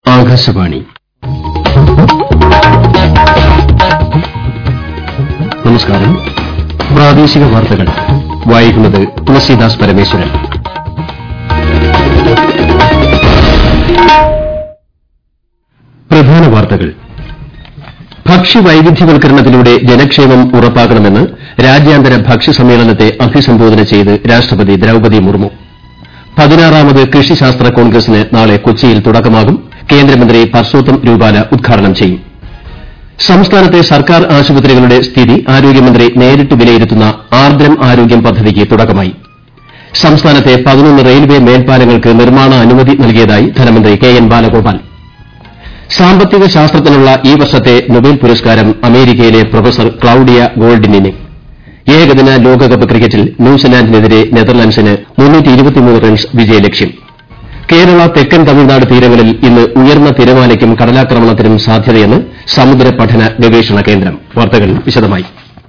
ആകാശവാണി നമസ്കാരം പ്രാദേശിക വാർത്തകൾ വായിക്കുന്നത് തുളസീദാസ് പരമേശ്വരൻ പ്രധാന വാർത്തകൾ ഭക്ഷ്യവൈവിധ്യവൽക്കരണത്തിലൂടെ ജനക്ഷേമം ഉറപ്പാക്കണമെന്ന് രാജ്യാന്തര ഭക്ഷ്യസമ്മേളനത്തെ അഭിസംബോധന ചെയ്ത് രാഷ്ട്രപതി ദ്രൌപദി മുർമു പതിനാറാമത് കൃഷിശാസ്ത്ര കോൺഗ്രസിന് നാളെ കൊച്ചിയിൽ തുടക്കമാകും കേന്ദ്രമന്ത്രി പർസോത്തം രൂപാല ഉദ്ഘാടനം ചെയ്യും സംസ്ഥാനത്തെ സർക്കാർ ആശുപത്രികളുടെ സ്ഥിതി ആരോഗ്യമന്ത്രി നേരിട്ട് വിലയിരുത്തുന്ന ആർദ്രം ആരോഗ്യം പദ്ധതിക്ക് തുടക്കമായി സംസ്ഥാനത്തെ പതിനൊന്ന് റെയിൽവേ മേൽപ്പാലങ്ങൾക്ക് നിർമ്മാണ അനുമതി നൽകിയതായി ധനമന്ത്രി കെ എൻ ബാലഗോപാൽ സാമ്പത്തിക ശാസ്ത്രത്തിനുള്ള ഈ വർഷത്തെ നൊബേൽ പുരസ്കാരം അമേരിക്കയിലെ പ്രൊഫസർ ക്ലൌഡിയ ഗോൾഡിനിന് ഏകദിന ലോകകപ്പ് ക്രിക്കറ്റിൽ ന്യൂസിലാൻഡിനെതിരെ നെതർലൻഡ്സിന് റൺസ് വിജയലക്ഷ്യം കേരള തെക്കൻ തമിഴ്നാട് തീരങ്ങളിൽ ഇന്ന് ഉയർന്ന തിരമാലയ്ക്കും കടലാക്രമണത്തിനും സാധ്യതയെന്ന് സമുദ്ര പഠന ഗവേഷണ കേന്ദ്രം വാർത്തകൾ വിശദമായി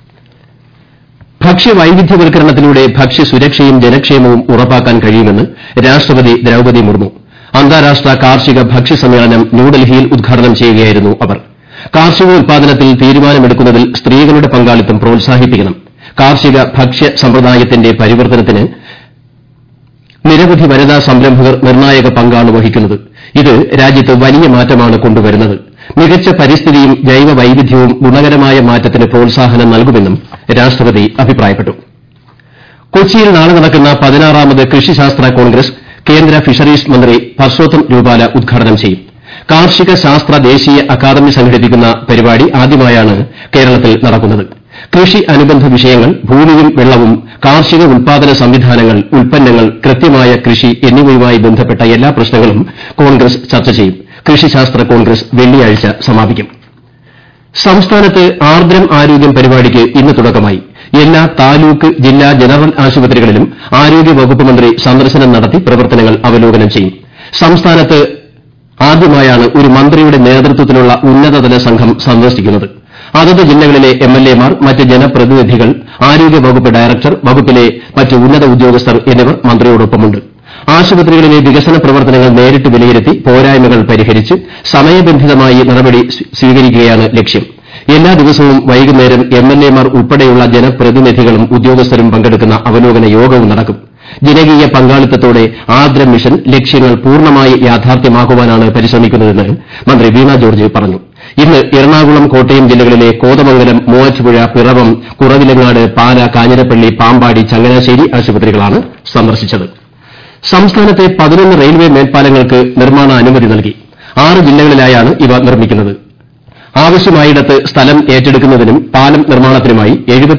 ഭക്ഷ്യവൈവിധ്യവൽക്കരണത്തിലൂടെ ഭക്ഷ്യസുരക്ഷയും ജനക്ഷേമവും ഉറപ്പാക്കാൻ കഴിയുമെന്ന് രാഷ്ട്രപതി ദ്രൌപദി മുർമു അന്താരാഷ്ട്ര കാർഷിക ഭക്ഷ്യസമ്മേളനം ന്യൂഡൽഹിയിൽ ഉദ്ഘാടനം ചെയ്യുകയായിരുന്നു അവർ കാർഷികോൽപാദനത്തിൽ തീരുമാനമെടുക്കുന്നതിൽ സ്ത്രീകളുടെ പങ്കാളിത്തം പ്രോത്സാഹിപ്പിക്കണം കാർഷിക ഭക്ഷ്യ സമ്പ്രദായത്തിന്റെ പരിവർത്തനത്തിന് നിരവധി വനിതാ സംരംഭകർ നിർണായക പങ്കാണ് വഹിക്കുന്നത് ഇത് രാജ്യത്ത് വലിയ മാറ്റമാണ് കൊണ്ടുവരുന്നത് മികച്ച പരിസ്ഥിതിയും ജൈവ വൈവിധ്യവും ഗുണകരമായ മാറ്റത്തിന് പ്രോത്സാഹനം നൽകുമെന്നും രാഷ്ട്രപതി അഭിപ്രായപ്പെട്ടു കൊച്ചിയിൽ നാളെ നടക്കുന്ന പതിനാറാമത് കൃഷിശാസ്ത്ര കോൺഗ്രസ് കേന്ദ്ര ഫിഷറീസ് മന്ത്രി പർസോത്തം രൂപാല ഉദ്ഘാടനം ചെയ്യും കാർഷിക ശാസ്ത്ര ദേശീയ അക്കാദമി സംഘടിപ്പിക്കുന്ന പരിപാടി ആദ്യമായാണ് കേരളത്തിൽ നടക്കുന്നത് കൃഷി അനുബന്ധ വിഷയങ്ങൾ ഭൂമിയും വെള്ളവും കാർഷിക ഉൽപാദന സംവിധാനങ്ങൾ ഉൽപ്പന്നങ്ങൾ കൃത്യമായ കൃഷി എന്നിവയുമായി ബന്ധപ്പെട്ട എല്ലാ പ്രശ്നങ്ങളും കോൺഗ്രസ് ചർച്ച ചെയ്യും കൃഷിശാസ്ത്ര കോൺഗ്രസ് വെള്ളിയാഴ്ച സമാപിക്കും സംസ്ഥാനത്ത് ആർദ്രം ആരോഗ്യം പരിപാടിക്ക് ഇന്ന് തുടക്കമായി എല്ലാ താലൂക്ക് ജില്ലാ ജനറൽ ആശുപത്രികളിലും ആരോഗ്യവകുപ്പ് മന്ത്രി സന്ദർശനം നടത്തി പ്രവർത്തനങ്ങൾ അവലോകനം ചെയ്യും സംസ്ഥാനത്ത് ആദ്യമായാണ് ഒരു മന്ത്രിയുടെ നേതൃത്വത്തിലുള്ള ഉന്നതതല സംഘം സന്ദർശിക്കുന്നത് അതത് ജില്ലകളിലെ എംഎൽഎമാർ മറ്റ് ജനപ്രതിനിധികൾ ആരോഗ്യവകുപ്പ് ഡയറക്ടർ വകുപ്പിലെ മറ്റ് ഉന്നത ഉദ്യോഗസ്ഥർ എന്നിവർ മന്ത്രിയോടൊപ്പമുണ്ട് ആശുപത്രികളിലെ വികസന പ്രവർത്തനങ്ങൾ നേരിട്ട് വിലയിരുത്തി പോരായ്മകൾ പരിഹരിച്ച് സമയബന്ധിതമായി നടപടി സ്വീകരിക്കുകയാണ് ലക്ഷ്യം എല്ലാ ദിവസവും വൈകുന്നേരം എംഎൽഎമാർ ഉൾപ്പെടെയുള്ള ജനപ്രതിനിധികളും ഉദ്യോഗസ്ഥരും പങ്കെടുക്കുന്ന അവലോകന യോഗവും നടക്കും ജനകീയ പങ്കാളിത്തത്തോടെ ആർദ്രം മിഷൻ ലക്ഷ്യങ്ങൾ പൂർണ്ണമായി യാഥാർത്ഥ്യമാക്കുവാനാണ് പരിശ്രമിക്കുന്നതെന്ന് മന്ത്രി വീണ ജോർജ് പറഞ്ഞു ഇന്ന് എറണാകുളം കോട്ടയം ജില്ലകളിലെ കോതമംഗലം മൂവാറ്റുപുഴ പിറവം കുറവിലങ്ങാട് പാല കാഞ്ഞിരപ്പള്ളി പാമ്പാടി ചങ്ങനാശ്ശേരി ആശുപത്രികളാണ് സന്ദർശിച്ചത് സംസ്ഥാനത്തെ പതിനൊന്ന് റെയിൽവേ മേൽപ്പാലങ്ങൾക്ക് നിർമ്മാണ അനുമതി നൽകി ആറ് ജില്ലകളിലായാണ് ഇവ നിർമ്മിക്കുന്നത് ആവശ്യമായിടത്ത് സ്ഥലം ഏറ്റെടുക്കുന്നതിനും പാലം നിർമ്മാണത്തിനുമായി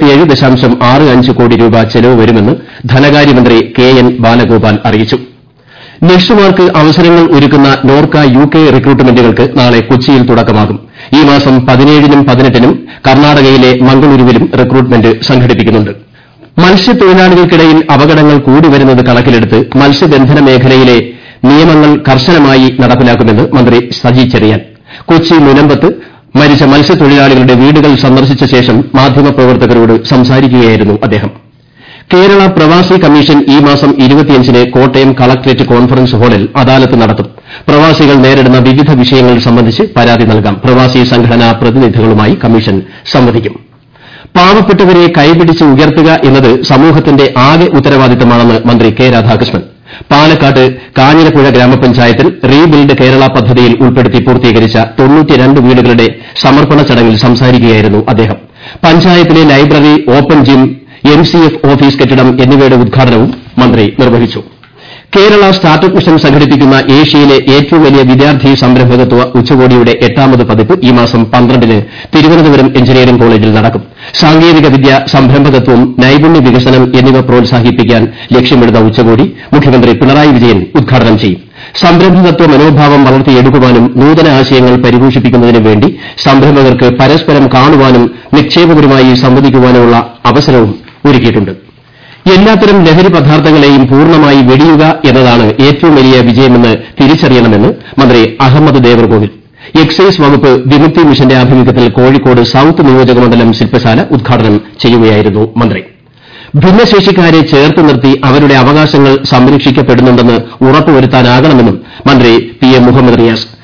കോടി രൂപ ചെലവ് വരുമെന്ന് ധനകാര്യമന്ത്രി കെ എൻ ബാലഗോപാൽ അറിയിച്ചു നഴ്സുമാർക്ക് അവസരങ്ങൾ ഒരുക്കുന്ന നോർക്ക യു കെ റിക്രൂട്ട്മെന്റുകൾക്ക് നാളെ കൊച്ചിയിൽ തുടക്കമാകും ഈ മാസം പതിനേഴിനും പതിനെട്ടിനും കർണാടകയിലെ മംഗളൂരുവിലും റിക്രൂട്ട്മെന്റ് സംഘടിപ്പിക്കുന്നുണ്ട് മത്സ്യത്തൊഴിലാളികൾക്കിടയിൽ അപകടങ്ങൾ കൂടിവരുന്നത് കണക്കിലെടുത്ത് മത്സ്യബന്ധന മേഖലയിലെ നിയമങ്ങൾ കർശനമായി നടപ്പിലാക്കുമെന്ന് മന്ത്രി സജി ചെറിയാൻ കൊച്ചി മുനമ്പത്ത് മരിച്ച മത്സ്യത്തൊഴിലാളികളുടെ വീടുകൾ സന്ദർശിച്ച ശേഷം മാധ്യമപ്രവർത്തകരോട് സംസാരിക്കുകയായിരുന്നു അദ്ദേഹം കേരള പ്രവാസി കമ്മീഷൻ ഈ മാസം ന് കോട്ടയം കളക്ട്രേറ്റ് കോൺഫറൻസ് ഹാളിൽ അദാലത്ത് നടത്തും പ്രവാസികൾ നേരിടുന്ന വിവിധ വിഷയങ്ങൾ സംബന്ധിച്ച് പരാതി നൽകാം പ്രവാസി സംഘടനാ പ്രതിനിധികളുമായി കമ്മീഷൻ സംവദിക്കും പാവപ്പെട്ടവരെ കൈപിടിച്ച് ഉയർത്തുക എന്നത് സമൂഹത്തിന്റെ ആകെ ഉത്തരവാദിത്തമാണെന്ന് മന്ത്രി കെ രാധാകൃഷ്ണൻ പാലക്കാട് കാഞ്ഞിരപ്പുഴ ഗ്രാമപഞ്ചായത്തിൽ റീബിൽഡ് കേരള പദ്ധതിയിൽ ഉൾപ്പെടുത്തി പൂർത്തീകരിച്ച വീടുകളുടെ സമർപ്പണ ചടങ്ങിൽ സംസാരിക്കുകയായിരുന്നു അദ്ദേഹം പഞ്ചായത്തിലെ library open gym M C F office കെട്ടിടം എന്നിവയുടെ ഉദ്ഘാടനവും മന്ത്രി നിർവഹിച്ചു കേരള സ്റ്റാർട്ടപ്പ് മിഷൻ സംഘടിപ്പിക്കുന്ന ഏഷ്യയിലെ ഏറ്റവും വലിയ വിദ്യാർത്ഥി സംരംഭകത്വ ഉച്ചകോടിയുടെ എട്ടാമത് പതിപ്പ് ഈ മാസം പന്ത്രണ്ടിന് തിരുവനന്തപുരം എഞ്ചിനീയറിംഗ് കോളേജിൽ നടക്കും സാങ്കേതിക വിദ്യ സംരംഭകത്വം നൈപുണ്യ വികസനം എന്നിവ പ്രോത്സാഹിപ്പിക്കാൻ ലക്ഷ്യമിടുന്ന ഉച്ചകോടി മുഖ്യമന്ത്രി പിണറായി വിജയൻ ഉദ്ഘാടനം ചെയ്യും സംരംഭകത്വ മനോഭാവം വളർത്തിയെടുക്കാനും നൂതന ആശയങ്ങൾ പരിപോഷിപ്പിക്കുന്നതിനും വേണ്ടി സംരംഭകർക്ക് പരസ്പരം കാണുവാനും നിക്ഷേപകരുമായി സംവദിക്കുവാനുമുള്ള അവസരവും ഒരുക്കിയിട്ടുണ്ട് എല്ലാത്തരം ലഹരി പദാർത്ഥങ്ങളെയും പൂർണ്ണമായി വെടിയുക എന്നതാണ് ഏറ്റവും വലിയ വിജയമെന്ന് തിരിച്ചറിയണമെന്ന് മന്ത്രി അഹമ്മദ് ദേവർകോവിൽ എക്സൈസ് വകുപ്പ് വിമുക്തി മിഷന്റെ ആഭിമുഖ്യത്തിൽ കോഴിക്കോട് സൌത്ത് നിയോജകമണ്ഡലം ശില്പശാല ഉദ്ഘാടനം ചെയ്യുകയായിരുന്നു മന്ത്രി ഭിന്നശേഷിക്കാരെ ചേർത്ത് നിർത്തി അവരുടെ അവകാശങ്ങൾ സംരക്ഷിക്കപ്പെടുന്നുണ്ടെന്ന് ഉറപ്പുവരുത്താനാകണമെന്നും മന്ത്രി പി എ മുഹമ്മദ് റിയാസ്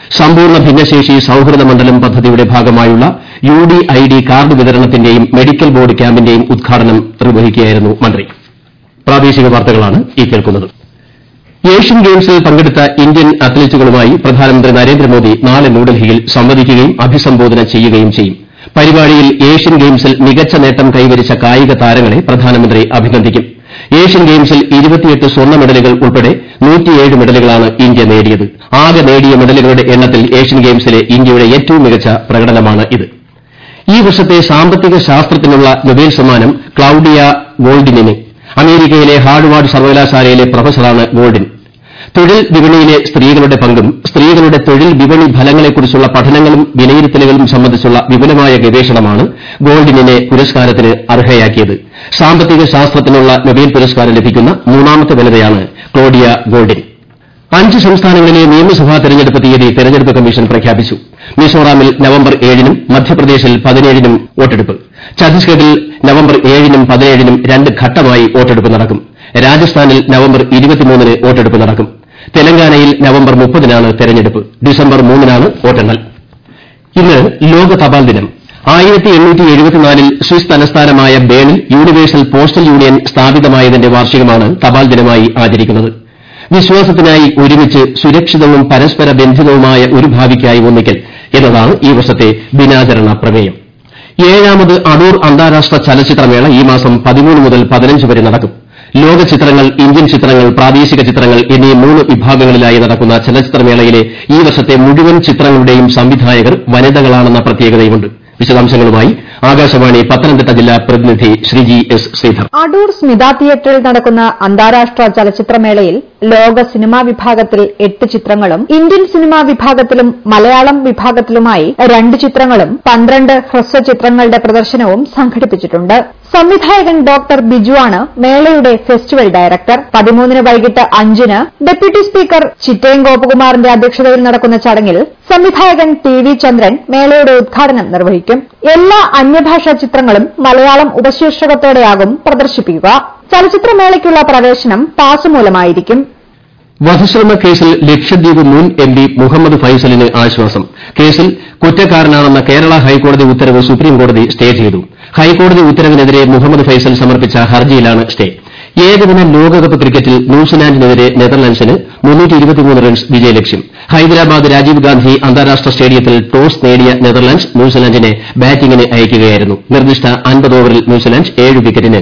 സമ്പൂർണ്ണ ഭിന്നശേഷി സൌഹൃദ മണ്ഡലം പദ്ധതിയുടെ ഭാഗമായുള്ള U D I D card വിതരണത്തിന്റെയും മെഡിക്കൽ ബോർഡ് ക്യാമ്പിന്റെയും ഉദ്ഘാടനം നിർവഹിക്കുകയായിരുന്നു മന്ത്രി പ്രാദേശിക വാർത്തകളാണ് ഈ കേൾക്കുന്നത് ഏഷ്യൻ ഗെയിംസിൽ പങ്കെടുത്ത ഇന്ത്യൻ അത്ലറ്റുകളുമായി പ്രധാനമന്ത്രി നരേന്ദ്രമോദി നാളെ ന്യൂഡൽഹിയിൽ സംവദിക്കുകയും അഭിസംബോധന ചെയ്യുകയും ചെയ്യും പരിപാടിയിൽ ഏഷ്യൻ ഗെയിംസിൽ മികച്ച നേട്ടം കൈവരിച്ച കായിക താരങ്ങളെ പ്രധാനമന്ത്രി അഭിനന്ദിക്കും ഏഷ്യൻ ഗെയിംസിൽ സ്വർണ്ണ മെഡലുകൾ ഉൾപ്പെടെ മെഡലുകളാണ് ഇന്ത്യ നേടിയത് ആകെ നേടിയ മെഡലുകളുടെ എണ്ണത്തിൽ ഏഷ്യൻ ഗെയിംസിലെ ഇന്ത്യയുടെ ഏറ്റവും മികച്ച പ്രകടനമാണിത് ഈ വർഷത്തെ സാമ്പത്തിക ശാസ്ത്രത്തിനുള്ള നൊബേൽ സമ്മാനം ക്ലൌഡിയ ഗോൾഡിനിന് അമേരിക്കയിലെ ഹാർഡ്വാർഡ് സർവകലാശാലയിലെ പ്രൊഫസറാണ് ഗോൾഡിൻ തൊഴിൽ വിപണിയിലെ സ്ത്രീകളുടെ പങ്കും സ്ത്രീകളുടെ തൊഴിൽ വിപണി ഫലങ്ങളെക്കുറിച്ചുള്ള പഠനങ്ങളും വിലയിരുത്തലുകളും സംബന്ധിച്ചുള്ള വിപുലമായ ഗവേഷണമാണ് ഗോൾഡിനെ പുരസ്കാരത്തിന് അർഹയാക്കിയത് സാമ്പത്തിക ശാസ്ത്രത്തിനുള്ള നൊബേൽ പുരസ്കാരം ലഭിക്കുന്ന മൂന്നാമത്തെ വനിതയാണ് ക്ലോഡിയ ഗോൾഡിൻ അഞ്ച് സംസ്ഥാനങ്ങളിലെ നിയമസഭാ തെരഞ്ഞെടുപ്പ് തീയതി തെരഞ്ഞെടുപ്പ് കമ്മീഷൻ പ്രഖ്യാപിച്ചു മിസോറാമിൽ നവംബർ ഏഴിനും മധ്യപ്രദേശിൽ പതിനേഴിനും വോട്ടെടുപ്പ് ഛത്തീസ്ഗഡിൽ നവംബർ ഏഴിനും പതിനേഴിനും രണ്ട് ഘട്ടമായി വോട്ടെടുപ്പ് നടക്കും രാജസ്ഥാനിൽ നവംബർ ഇരുപത്തിമൂന്നിന് വോട്ടെടുപ്പ് നടക്കും തെലങ്കാനയിൽ നവംബർ മുപ്പതിനാണ് തെരഞ്ഞെടുപ്പ് ഡിസംബർ മൂന്നിനാണ് വോട്ടെണ്ണൽ ഇന്ന് ലോക തപാൽ ദിനം ൽ സ്വിസ് തലസ്ഥാനമായ ബേണിൽ യൂണിവേഴ്സൽ പോസ്റ്റൽ യൂണിയൻ സ്ഥാപിതമായതിന്റെ വാർഷികമാണ് തപാൽ ദിനമായി ആചരിക്കുന്നത് വിശ്വാസത്തിനായി ഒരുമിച്ച് സുരക്ഷിതവും പരസ്പര ബന്ധിതവുമായ ഒരു ഭാവിക്കായി ഒന്നിക്കൽ എന്നതാണ് ഈ വർഷത്തെ ദിനാചരണ പ്രമേയം ഏഴാമത് അടൂർ അന്താരാഷ്ട്ര ചലച്ചിത്രമേള ഈ മാസം പതിമൂന്ന് മുതൽ പതിനഞ്ച് വരെ നടക്കും ലോക ചിത്രങ്ങൾ ഇന്ത്യൻ ചിത്രങ്ങൾ പ്രാദേശിക ചിത്രങ്ങൾ എന്നീ മൂന്ന് വിഭാഗങ്ങളിലായി നടക്കുന്ന ചലച്ചിത്രമേളയിലെ ഈ വർഷത്തെ മുഴുവൻ ചിത്രങ്ങളുടെയും സംവിധായകർ വനിതകളാണെന്ന പ്രത്യേകതയുമുണ്ട് വിശദാംശങ്ങളുമായി ആകാശവാണി പത്തനംതിട്ട ജില്ലാ പ്രതിനിധി ശ്രീജി എസ് ശ്രീധർ അടൂർ സ്മിത തിയേറ്ററിൽ നടക്കുന്ന അന്താരാഷ്ട്ര ചലച്ചിത്രമേളയിൽ ലോക സിനിമാ വിഭാഗത്തിൽ എട്ട് ചിത്രങ്ങളും ഇന്ത്യൻ സിനിമാ വിഭാഗത്തിലും മലയാളം വിഭാഗത്തിലുമായി രണ്ട് ചിത്രങ്ങളും പന്ത്രണ്ട് ഹ്രസ്വചിത്രങ്ങളുടെ പ്രദർശനവും സംഘടിപ്പിച്ചിട്ടുണ്ട് സംവിധായകൻ ഡോക്ടർ ബിജുവാണ് മേളയുടെ ഫെസ്റ്റിവൽ ഡയറക്ടർ പതിമൂന്നിന് വൈകിട്ട് അഞ്ചിന് ഡെപ്യൂട്ടി സ്പീക്കർ ചിറ്റയം ഗോപകുമാറിന്റെ അധ്യക്ഷതയിൽ നടക്കുന്ന ചടങ്ങിൽ സംവിധായകൻ ടി വി ചന്ദ്രൻ മേളയുടെ ഉദ്ഘാടനം നിർവഹിക്കും എല്ലാ അന്യഭാഷാ ചിത്രങ്ങളും മലയാളം ഉപശീർഷകത്തോടെയാകും പ്രദർശിപ്പിക്കുക ചലച്ചിത്രമേളയ്ക്കുള്ള പ്രവേശനം പാസ് മൂലമായിരിക്കും വധശ്രമ കേസിൽ ലക്ഷദ്വീപ് മുൻ എം പി മുഹമ്മദ് ഫൈസലിന് ആശ്വാസം കേസിൽ കുറ്റക്കാരനാണെന്ന കേരള ഹൈക്കോടതി ഉത്തരവ് സുപ്രീംകോടതി സ്റ്റേ ചെയ്തു ഹൈക്കോടതി ഉത്തരവിനെതിരെ മുഹമ്മദ് ഫൈസൽ സമർപ്പിച്ച ഹർജിയിലാണ് സ്റ്റേ ഏകദിന ലോകകപ്പ് ക്രിക്കറ്റിൽ ന്യൂസിലാൻഡിനെതിരെ നെതർലൻഡ്സിന് റൺസ് വിജയലക്ഷ്യം ഹൈദരാബാദ് രാജീവ് ഗാന്ധി അന്താരാഷ്ട്ര സ്റ്റേഡിയത്തിൽ ടോസ് നേടിയ നെതർലൻഡ്സ് ന്യൂസിലാൻഡിനെ ബാറ്റിംഗിന് അയക്കുകയായിരുന്നു നിർദ്ദിഷ്ട അൻപത് ഓവറിൽ ന്യൂസിലാൻഡ് ഏഴ് വിക്കറ്റിന്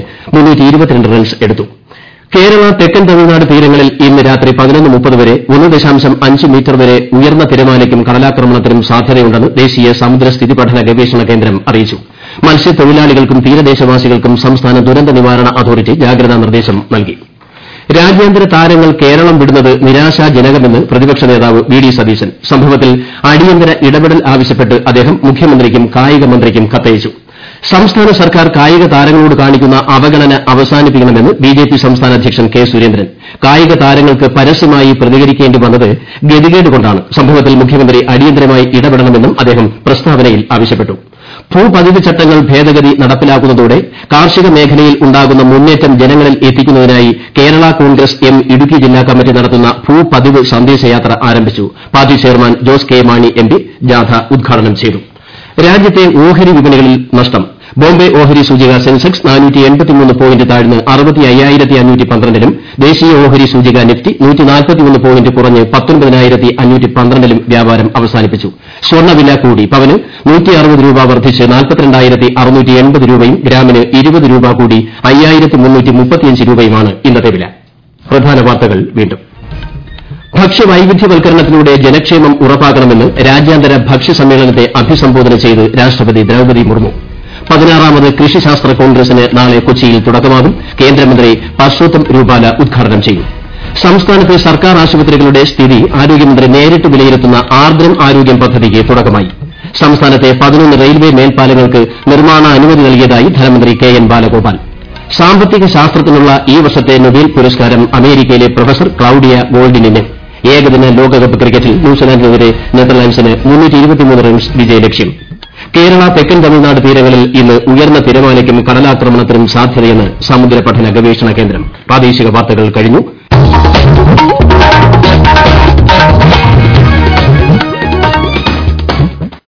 റൺസ് എടുത്തു കേരള തെക്കൻ തമിഴ്നാട് തീരങ്ങളിൽ ഇന്ന് രാത്രി വരെ ഒന്ന് ദശാംശം അഞ്ച് മീറ്റർ വരെ ഉയർന്ന തിരമാലയ്ക്കും കടലാക്രമണത്തിനും സാധ്യതയുണ്ടെന്ന് ദേശീയ സമുദ്ര സ്ഥിതി പഠന ഗവേഷണ കേന്ദ്രം അറിയിച്ചു മത്സ്യത്തൊഴിലാളികൾക്കും തീരദേശവാസികൾക്കും സംസ്ഥാന ദുരന്ത നിവാരണ അതോറിറ്റി ജാഗ്രതാ നിർദ്ദേശം നൽകി രാജ്യാന്തര താരങ്ങൾ കേരളം വിടുന്നത് നിരാശാജനകമെന്ന് പ്രതിപക്ഷ നേതാവ് വി ഡി സതീശൻ സംഭവത്തിൽ അടിയന്തര ഇടപെടൽ ആവശ്യപ്പെട്ട് അദ്ദേഹം മുഖ്യമന്ത്രിക്കും കായിക മന്ത്രിക്കും കത്തയച്ചു സംസ്ഥാന സർക്കാർ കായിക താരങ്ങളോട് കാണിക്കുന്ന അവഗണന അവസാനിപ്പിക്കണമെന്ന് ബിജെപി സംസ്ഥാന അധ്യക്ഷൻ കെ സുരേന്ദ്രൻ കായിക താരങ്ങൾക്ക് പരസ്യമായി പ്രതികരിക്കേണ്ടി വന്നത് ഗതികേട് കൊണ്ടാണ് സംഭവത്തിൽ മുഖ്യമന്ത്രി അടിയന്തരമായി ഇടപെടണമെന്നും അദ്ദേഹം പ്രസ്താവനയിൽ ആവശ്യപ്പെട്ടു ഭൂപതിവ് ചട്ടങ്ങൾ ഭേദഗതി നടപ്പിലാക്കുന്നതോടെ കാർഷിക മേഖലയിൽ ഉണ്ടാകുന്ന മുന്നേറ്റം ജനങ്ങളിൽ എത്തിക്കുന്നതിനായി കേരള കോൺഗ്രസ് എം ഇടുക്കി ജില്ലാ കമ്മിറ്റി നടത്തുന്ന ഭൂപതിവ് സന്ദേശയാത്ര ആരംഭിച്ചു party chairman Jose K Mani M P ജാഥ ഉദ്ഘാടനം ചെയ്തു രാജ്യത്തെ ഓഹരി വിപണികളിൽ നഷ്ടം ബോംബെ ഓഹരി സൂചിക സെൻസെക്സ് പോയിന്റ് താഴ്ന്ന് ലും ദേശീയ ഓഹരി സൂചിക നിഫ്റ്റി പോയിന്റ് കുറഞ്ഞ് ലും വ്യാപാരം അവസാനിപ്പിച്ചു സ്വർണ്ണവില കൂടി പവന് രൂപ വർദ്ധിച്ച് രൂപയും ഗ്രാമിന് ഇരുപത് രൂപ കൂടി രൂപയുമാണ് ഇന്നത്തെ വില പ്രധാന വാർത്തകൾ വീണ്ടും ഭക്ഷ്യവൈവിധ്യവൽക്കരണത്തിലൂടെ ജനക്ഷേമം ഉറപ്പാക്കണമെന്ന് രാജ്യാന്തര ഭക്ഷ്യ സമ്മേളനത്തെ അഭിസംബോധന ചെയ്ത് രാഷ്ട്രപതി ദ്രൌപദി മുർമു പതിനാറാമത് കൃഷിശാസ്ത്ര കോൺഗ്രസിന് നാളെ കൊച്ചിയിൽ തുടക്കമാകും കേന്ദ്രമന്ത്രി പർഷോത്തം രൂപാല ഉദ്ഘാടനം ചെയ്യും സംസ്ഥാനത്തെ സർക്കാർ ആശുപത്രികളുടെ സ്ഥിതി ആരോഗ്യമന്ത്രി നേരിട്ട് വിലയിരുത്തുന്ന ആർദ്രം ആരോഗ്യം പദ്ധതിക്ക് തുടക്കമായി സംസ്ഥാനത്തെ പതിനൊന്ന് റെയിൽവേ മേൽപ്പാലങ്ങൾക്ക് നിർമ്മാണാനുമതി നൽകിയതായി ധനമന്ത്രി കെ എൻ ബാലഗോപാൽ സാമ്പത്തിക ശാസ്ത്രത്തിനുള്ള ഈ വർഷത്തെ നൊബേൽ പുരസ്കാരം അമേരിക്കയിലെ പ്രൊഫസർ ക്ലൌഡിയ ഗോൾഡിനിന് ഏകദിന ലോകകപ്പ് ക്രിക്കറ്റിൽ ന്യൂസിലാൻഡിനെതിരെ നെതർലാൻഡ്സിന് റൺസ് വിജയലക്ഷ്യം കേരള തെക്കൻ തമിഴ്നാട് തീരങ്ങളിൽ ഇന്ന് ഉയർന്ന തിരമാലയ്ക്കും കടലാക്രമണത്തിനും സാധ്യതയെന്ന് സമുദ്ര പഠന ഗവേഷണ കേന്ദ്രം പ്രാദേശിക വാർത്തകൾ കഴിഞ്ഞു